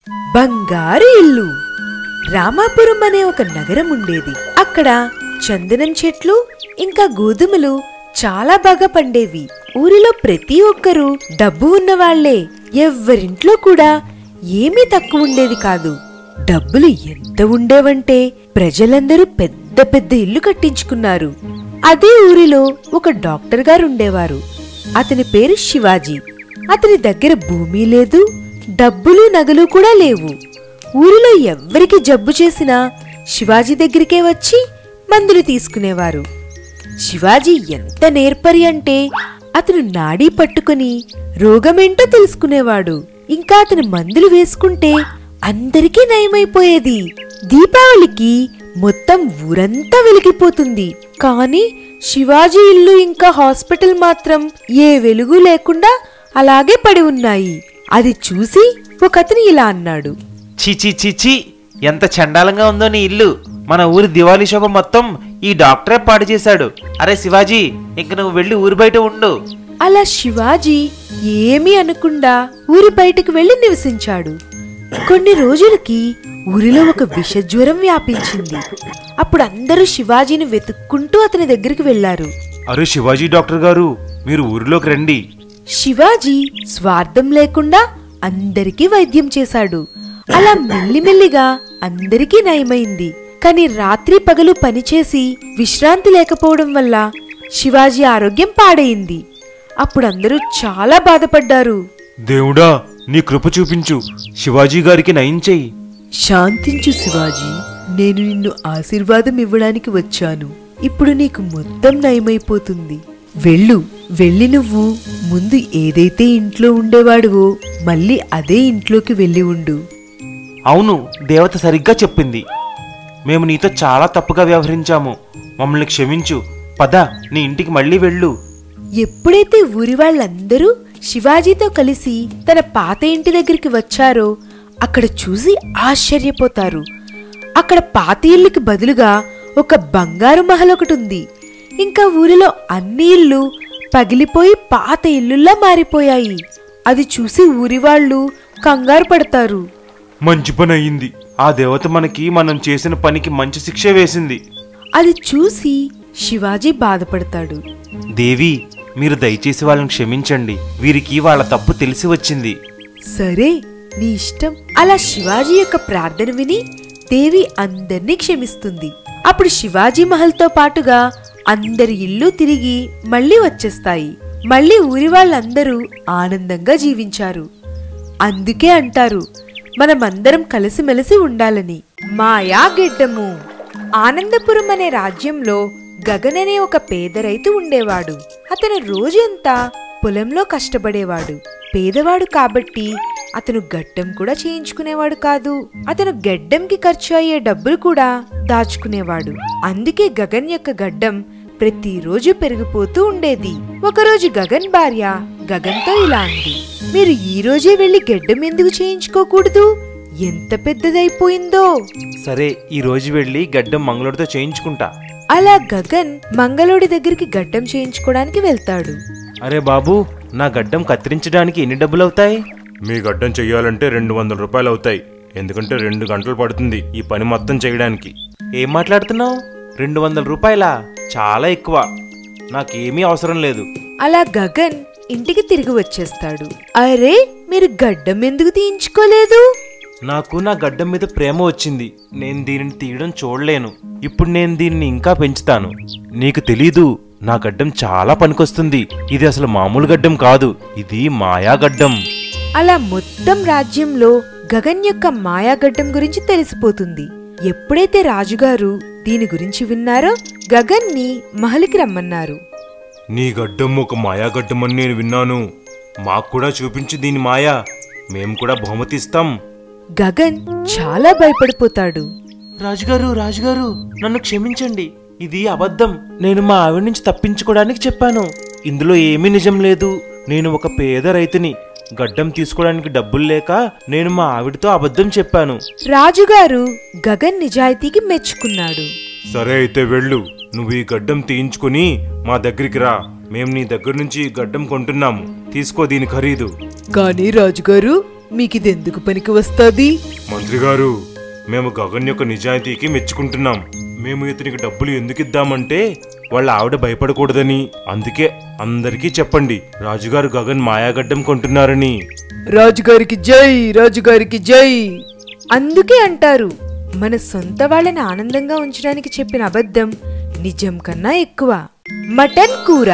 బంగారు ఇల్లు రామాపురం అనే ఒక నగరం ఉండేది అక్కడ చందనం చెట్లు ఇంకా గోధుమలు చాలా బాగా పండేవి ఊరిలో ప్రతి ఒక్కరూ డబ్బు ఉన్నవాళ్లే ఎవ్వరింట్లో కూడా ఏమీ తక్కువ ఉండేది కాదు డబ్బులు ఎంత ఉండేవంటే ప్రజలందరూ పెద్ద పెద్ద ఇల్లు కట్టించుకున్నారు అదే ఊరిలో ఒక డాక్టర్ గారు ఉండేవారు అతని పేరు శివాజీ అతని దగ్గర భూమి లేదు డబ్బులు నగలు కూడా లేవు ఊరిలో ఎవ్వరికి జబ్బు చేసినా శివాజీ దగ్గరికే వచ్చి మందులు తీసుకునేవారు శివాజీ ఎంత నేర్పరి అంటే అతను నాడీ పట్టుకుని రోగమేంటో తెలుసుకునేవాడు ఇంకా అతను మందులు వేసుకుంటే అందరికీ నయమైపోయేది దీపావళికి మొత్తం ఊరంతా వెలిగిపోతుంది కానీ శివాజీ ఇల్లు ఇంకా హాస్పిటల్ మాత్రం ఏ వెలుగు లేకుండా అలాగే పడి ఉన్నాయి అది చూసి ఒకతను ఇలా అన్నాడు చి చి చి చి ఎంత చండాలంగా ఉందో నీ ఇల్లు మన ఊరి దివాళీ శోభ మొత్తం ఈ డాక్టరే పాడు చేశాడు అరే శివాజీ ఇంక నువ్వు వెళ్ళి ఊరి బయట ఉండు అలా శివాజీ ఏమీ అనకుండా ఊరి బయటకు వెళ్లి నివసించాడు కొన్ని రోజులకి ఊరిలో ఒక విషజ్వరం వ్యాపించింది అప్పుడు అందరూ శివాజీని వెతుక్కుంటూ అతని దగ్గరికి వెళ్లారు అరే శివాజీ డాక్టర్ గారు మీరు ఊరిలోకి రండి శివాజీ స్వార్థం లేకుండా అందరికీ వైద్యం చేశాడు అలా మెల్లిమెల్లిగా అందరికీ నయమైంది కాని రాత్రి పగలు పనిచేసి విశ్రాంతి లేకపోవడం వల్ల శివాజీ ఆరోగ్యం పాడైంది అప్పుడు అందరూ చాలా బాధపడ్డారు దేవుడా నీ కృప చూపించు శివాజీ గారికి నయం చెయ్యి శాంతించు శివాజీ నేను నిన్ను ఆశీర్వాదం ఇవ్వడానికి వచ్చాను ఇప్పుడు నీకు మొత్తం నయమైపోతుంది వెళ్ళు వెళ్ళి నువ్వు ముందు ఏదైతే ఇంట్లో ఉండేవాడువో మళ్ళీ అదే ఇంట్లోకి వెళ్ళి ఉండు అవును దేవత సరిగ్గా చెప్పింది మేము నీతో చాలా తప్పుగా వ్యవహరించాము మమ్మల్ని క్షమించు పద నీ ఇంటికి మళ్ళీ వెళ్ళు ఎప్పుడైతే ఊరి వాళ్ళందరూ శివాజీతో కలిసి తన పాత ఇంటి దగ్గరికి వచ్చారో అక్కడ చూసి ఆశ్చర్యపోతారు అక్కడ పాత ఇల్లుకి బదులుగా ఒక బంగారు మహల్ ఒకటి ఉంది ఇంకా ఊరిలో అన్ని ఇల్లు పగిలిపోయి పాత ఇల్లుల్లా మారిపోయాయి అది చూసి ఊరి వాళ్ళు కంగారు పడతారు మంచి పని అయ్యింది ఆ దేవత మనకి మనం చేసిన పనికి మంచి శిక్ష వేసింది అది చూసి శివాజీ బాధపడతాడు దేవి మీరు దయచేసి వాళ్ళని క్షమించండి వీరికి వాళ్ళ తప్పు తెలిసి వచ్చింది సరే నీ ఇష్టం అలా శివాజీ యొక్క ప్రార్థన విని దేవి అందర్నీ క్షమిస్తుంది అప్పుడు శివాజీ మహల్తో పాటుగా అందరి ఇల్లు తిరిగి మళ్ళీ వచ్చేస్తాయి మళ్ళీ ఊరి వాళ్ళందరూ ఆనందంగా జీవించారు అందుకే అంటారు మనమందరం కలిసిమెలిసి ఉండాలని మాయా గెడ్డము ఆనందపురం అనే రాజ్యంలో గగన్ అనే ఒక పేద రైతు ఉండేవాడు అతను రోజంతా పొలంలో కష్టపడేవాడు పేదవాడు కాబట్టి అతను గడ్డం కూడా చేయించుకునేవాడు కాదు అతను గడ్డంకి ఖర్చు అయ్యే డబ్బులు కూడా దాచుకునేవాడు అందుకే గగన్ యొక్క గడ్డం ప్రతిరోజు పెరిగిపోతూ ఉండేది ఒకరోజు గగన్ భార్య గగన్తో ఇలా అంది మీరు ఈ రోజే వెళ్లి గడ్డం ఎందుకు చేయించుకోకూడదు ఎంత పెద్దదైపోయిందో సరే ఈ రోజు వెళ్ళి గడ్డం మంగళూరుతో చేయించుకుంటా అలా గగన్ మంగళోడి దగ్గరికి గడ్డం చేయించుకోవడానికి వెళ్తాడు అరే బాబు నా గడ్డం కత్తిరించడానికి ఎన్ని డబ్బులు అవుతాయి మీ గడ్డం చెయ్యాలంటే రెండు వందల రూపాయలు అవుతాయి ఎందుకంటే రెండు గంటలు పడుతుంది ఈ పని మొత్తం చేయడానికి ఏం మాట్లాడుతున్నావు రెండు వందల రూపాయలా చాలా ఎక్కువ నాకేమీ అవసరం లేదు అలా గగన్ ఇంటికి తిరిగి వచ్చేస్తాడు అరే మీరు గడ్డం ఎందుకు తీయించుకోలేదు నాకు నా గడ్డం మీద ప్రేమ వచ్చింది నేను దీనిని తీయడం చూడలేను ఇప్పుడు నేను దీన్ని ఇంకా పెంచుతాను నీకు తెలీదు నా గడ్డం చాలా పనికొస్తుంది ఇది అసలు మామూలు గడ్డం కాదు ఇది మాయా గడ్డం అలా మొత్తం రాజ్యంలో గగన్ యొక్క మాయాగడ్డం గురించి తెలిసిపోతుంది ఎప్పుడైతే రాజుగారు దీని గురించి విన్నారో గగన్ ని మహలికి రమ్మన్నారు నీ గడ్డం ఒక మాయా గడ్డం అని నేను విన్నాను మాకు కూడా చూపించు దీని మాయా మేము కూడా బహుమతి ఇస్తాం గగన్ చాలా భయపడిపోతాడు రాజుగారు రాజుగారు నన్ను క్షమించండి ఇది అబద్ధం నేను మా ఆవిడ నుంచి తప్పించుకోవడానికి చెప్పాను ఇందులో ఏమీ నిజం లేదు నేను ఒక పేద రైతుని గడ్డం తీసుకోవడానికి డబ్బులు లేక నేను మా ఆవిడతో అబద్ధం చెప్పాను రాజుగారు గగన్ నిజాయితీకి మెచ్చుకున్నాడు సరే అయితే వెళ్ళు నువ్వు ఈ గడ్డం తీయించుకుని మా దగ్గరికి రా మేము నీ దగ్గర నుంచి ఈ గడ్డం కొంటున్నాము తీసుకో దీని ఖరీదు కానీ రాజుగారు మీకిదెందుకు పనికి వస్తాది మంత్రి గారు మేము గగన్ యొక్క నిజాయితీకి మెచ్చుకుంటున్నాం మేము ఇతనికి డబ్బులు ఎందుకు ఇద్దామంటే వాళ్ళ ఆవిడ భయపడకూడదని అందుకే అందరికీ చెప్పండి రాజుగారు గగన్ మాయాగడ్డం కొంటున్నారని రాజుగారికి జై రాజుగారికి జై అందుకే అంటారు మన సొంత వాళ్ళని ఆనందంగా ఉంచడానికి చెప్పిన అబద్ధం నిజం కన్నా ఎక్కువ మటన్ కూర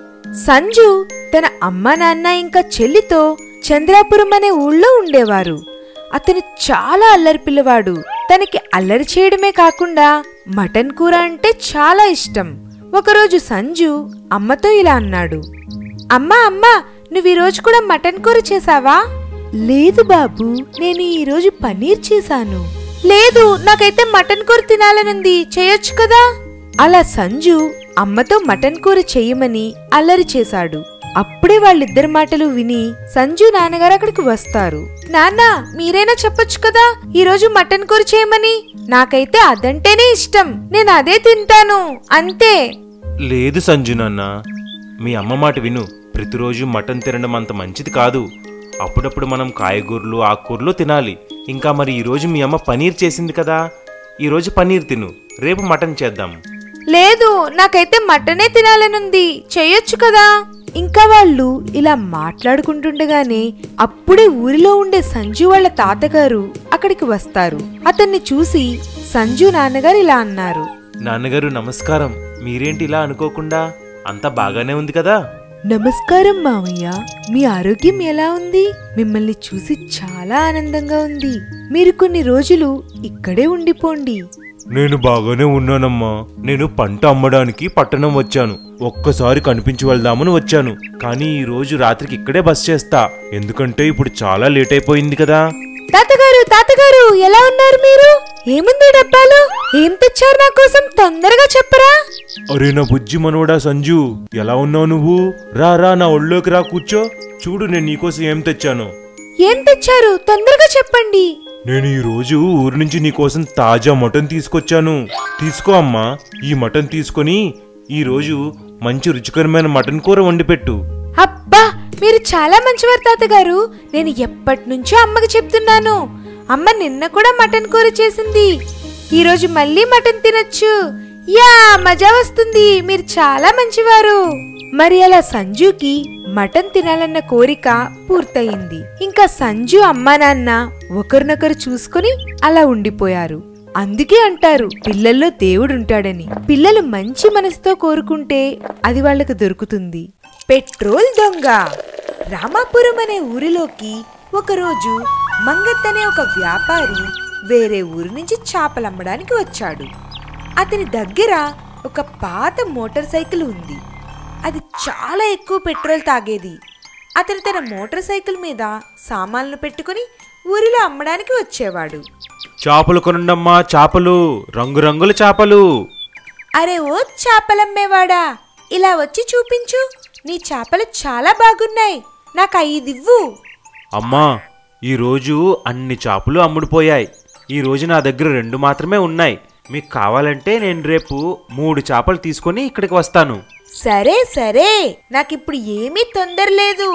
సంజు తన అమ్మ నాన్న ఇంకా చెల్లితో చంద్రాపురం అనే ఊళ్ళో ఉండేవారు అతను చాలా అల్లరి పిల్లవాడు తనకి అల్లరి చేయడమే కాకుండా మటన్ కూర అంటే చాలా ఇష్టం ఒకరోజు సంజు అమ్మతో ఇలా అన్నాడు అమ్మా అమ్మా నువ్వు ఈరోజు కూడా మటన్ కూర చేసావా లేదు బాబు నేను ఈరోజు పన్నీర్ చేశాను లేదు నాకైతే మటన్ కూర తినాలనుంది చేయొచ్చు కదా అలా సంజు అమ్మతో మటన్ కూర చెయ్యమని అల్లరి చేశాడు అప్పుడే వాళ్ళిద్దరి మాటలు విని సంజు నాన్నగారు అక్కడికి వస్తారు నాన్న మీరైనా చెప్పొచ్చు కదా ఈరోజు మటన్ కూర చేయమని నాకైతే అదంటేనే ఇష్టం నేను అదే తింటాను అంతే లేదు సంజు నాన్న మీ అమ్మ మాట విను ప్రతిరోజు మటన్ తినడం అంత మంచిది కాదు అప్పుడప్పుడు మనం కాయగూరలు ఆకుకూరలు తినాలి ఇంకా మరి ఈరోజు మీ అమ్మ పనీర్ చేసింది కదా ఈరోజు పనీర్ తిను రేపు మటన్ చేద్దాం లేదు నాకైతే మటనే తినాలనుంది చేయొచ్చు కదా ఇంకా వాళ్ళు ఇలా మాట్లాడుకుంటుండగానే అప్పుడే ఊరిలో ఉండే సంజు వాళ్ళ తాతగారు అక్కడికి వస్తారు అతన్ని చూసి సంజు నాన్నగారు ఇలా అన్నారు నాన్నగారు నమస్కారం మీరేంటి ఇలా అనుకోకుండా అంతా బాగానే ఉంది కదా నమస్కారం మామయ్య మీ ఆరోగ్యం ఎలా ఉంది మిమ్మల్ని చూసి చాలా ఆనందంగా ఉంది మీరు కొన్ని రోజులు ఇక్కడే ఉండిపోండి నేను బాగానే ఉన్నానమ్మా నేను పంట అమ్మడానికి పట్టణం వచ్చాను ఒక్కసారి కనిపించి వెళ్దామని వచ్చాను కానీ ఈ రోజు రాత్రికి ఇక్కడే బస్ చేస్తా ఎందుకంటే ఇప్పుడు చాలా లేట్ అయిపోయింది కదా తాతగారు తాతగారు ఎలా ఉన్నారు మీరు ఏముంది డబ్బాలో ఏం తెచ్చారు నా కోసం తొందరగా చెప్పరా అరే నా బుజ్జి మనవడా సంజు ఎలా ఉన్నావు నువ్వు రా రా నా ఒళ్ళోకి రా కూర్చో చూడు నేను నీకోసం ఏం తెచ్చాను ఏం తెచ్చారు తొందరగా చెప్పండి నేను ఈ రోజు ఊరి నుంచి నీకోసం తాజా మటన్ తీసుకొచ్చాను తీసుకో అమ్మా ఈ మటన్ తీసుకొని ఈ రోజు మంచి రుచికరమైన మటన్ కూర వండిపెట్టు అబ్బా మీరు చాలా మంచివారు తాతగారు నేను ఎప్పటి నుంచో అమ్మకి చెప్తున్నాను అమ్మ నిన్న కూడా మటన్ కూర చేసింది ఈ రోజు మళ్ళీ మటన్ తినొచ్చు యా మజా వస్తుంది మీరు చాలా మంచివారు మరి అలా సంజుకి మటన్ తినాలన్న కోరిక పూర్తయింది ఇంకా సంజు అమ్మా నాన్న ఒకరినొకరు చూసుకుని అలా ఉండిపోయారు అందుకే అంటారు పిల్లల్లో దేవుడుంటాడని పిల్లలు మంచి మనసుతో కోరుకుంటే అది వాళ్ళకు దొరుకుతుంది పెట్రోల్ దొంగ రామాపురం అనే ఊరిలోకి ఒకరోజు మంగత్ అనే ఒక వ్యాపారి వేరే ఊరు నుంచి చేపలు అమ్మడానికి వచ్చాడు అతని దగ్గర ఒక పాత మోటార్ సైకిల్ ఉంది అది చాలా ఎక్కువ పెట్రోల్ తాగేది అతను తన మోటార్ సైకిల్ మీద సామాన్లు పెట్టుకుని ఊరిలో అమ్మడానికి వచ్చేవాడు చేపలు కొనండమ్మా చేపలు రంగురంగుల చేపలు అరే ఓ చేపలమ్మేవాడా ఇలా వచ్చి చూపించు నీ చేపలు చాలా బాగున్నాయి నాకు ఐదివ్వు అమ్మా ఈరోజు అన్ని చేపలు అమ్ముడుపోయాయి ఈ రోజు నా దగ్గర రెండు మాత్రమే ఉన్నాయి మీకు కావాలంటే నేను రేపు మూడు చేపలు తీసుకొని ఇక్కడికి వస్తాను సరే సరే నాకిప్పుడు ఏమీ తొందర లేదు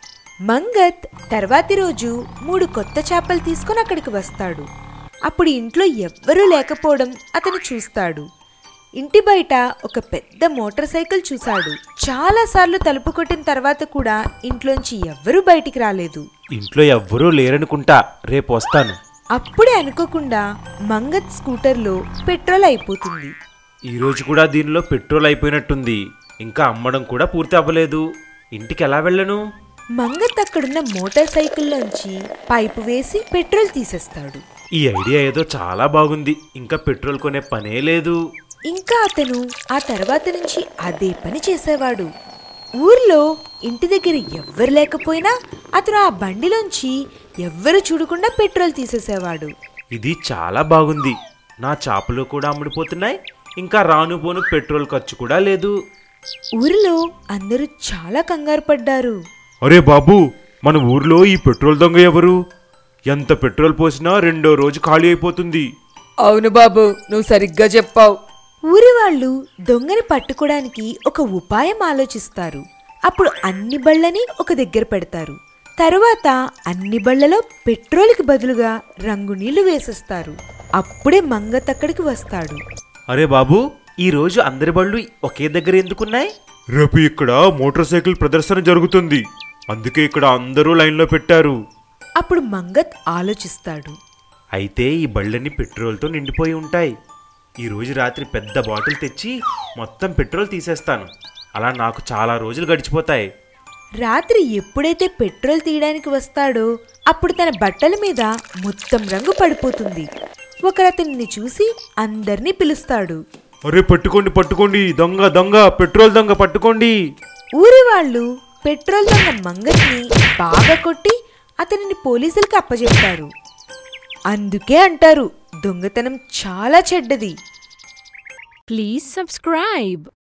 మంగత్ తర్వాతి రోజు మూడు కొత్త చేపలు తీసుకొని అక్కడికి వస్తాడు అప్పుడు ఇంట్లో ఎవ్వరూ లేకపోవడం అతను చూస్తాడు ఇంటి బయట ఒక పెద్ద మోటార్ సైకిల్ చూశాడు చాలా సార్లు తలుపు కొట్టిన తర్వాత కూడా ఇంట్లోంచి ఎవ్వరూ బయటికి రాలేదు ఇంట్లో ఎవ్వరూ లేరనుకుంటా రేపు వస్తాను అప్పుడే అనుకోకుండా మంగత్ స్కూటర్లో పెట్రోల్ అయిపోతుంది ఈ రోజు కూడా దీనిలో పెట్రోల్ అయిపోయినట్టుంది ఇంకా అమ్మడం కూడా పూర్తి అవ్వలేదు ఇంటికి ఎలా వెళ్ళను మంగత్ అక్కడున్న మోటార్ సైకిల్లోంచి పైపు వేసి పెట్రోల్ తీసేస్తాడు ఈ ఐడియా ఏదో చాలా బాగుంది ఇంకా పెట్రోల్ కొనే పనే లేదు ఇంకా అతను ఆ తర్వాత నుంచి అదే పని చేసేవాడు ఊర్లో ఇంటి దగ్గర ఎవ్వరు లేకపోయినా అతను ఆ బండిలోంచి ఎవ్వరు చూడకుండా పెట్రోల్ తీసేసేవాడు ఇది చాలా బాగుంది నా చేపలు కూడా అమ్ముడిపోతున్నాయి ఇంకా రాను పోను పెట్రోల్ ఖర్చు కూడా లేదు ఊరిలో అందరూ చాలా కంగారు పడ్డారు అరే బాబు మన ఊర్లో ఈ పెట్రోల్ దొంగ ఎవరు ఎంత పెట్రోల్ పోసినా రెండో రోజు ఖాళీ అయిపోతుంది అవును బాబు నువ్వు సరిగ్గా చెప్పావు ఊరి వాళ్ళు దొంగని పట్టుకోవడానికి ఒక ఉపాయం ఆలోచిస్తారు అప్పుడు అన్ని బళ్ళని ఒక దగ్గర పెడతారు తరువాత అన్ని బళ్లలో పెట్రోల్కి బదులుగా రంగు నీళ్లు వేసేస్తారు అప్పుడే మంగత్ అక్కడికి వస్తాడు అరే బాబు ఈ రోజు అందరి బళ్ళు ఒకే దగ్గర ఎందుకున్నాయి రేపు ఇక్కడ మోటార్ సైకిల్ ప్రదర్శన జరుగుతుంది అందుకే ఇక్కడ అందరూ లైన్లో పెట్టారు అప్పుడు మంగత్ ఆలోచిస్తాడు అయితే ఈ బళ్ళన్నీ పెట్రోల్తో నిండిపోయి ఉంటాయి ఈ రోజు రాత్రి పెద్ద బాటిల్ తెచ్చి మొత్తం పెట్రోల్ తీసేస్తాను అలా నాకు చాలా రోజులు గడిచిపోతాయి రాత్రి ఎప్పుడైతే పెట్రోల్ తీయడానికి వస్తాడో అప్పుడు తన బట్టల మీద మొత్తం రంగు పడిపోతుంది ఒకరు అతన్ని చూసి అందర్నీ పిలుస్తాడు అరే పట్టుకోండి పట్టుకోండి దొంగ దొంగ పెట్రోల్ దొంగ పట్టుకోండి ఊరి వాళ్ళు పెట్రోల్ దొంగ మంగత్ని బాగా కొట్టి అతనిని పోలీసులకు అప్పజెప్తారు అందుకే అంటారు దొంగతనం చాలా చెడ్డది Please subscribe.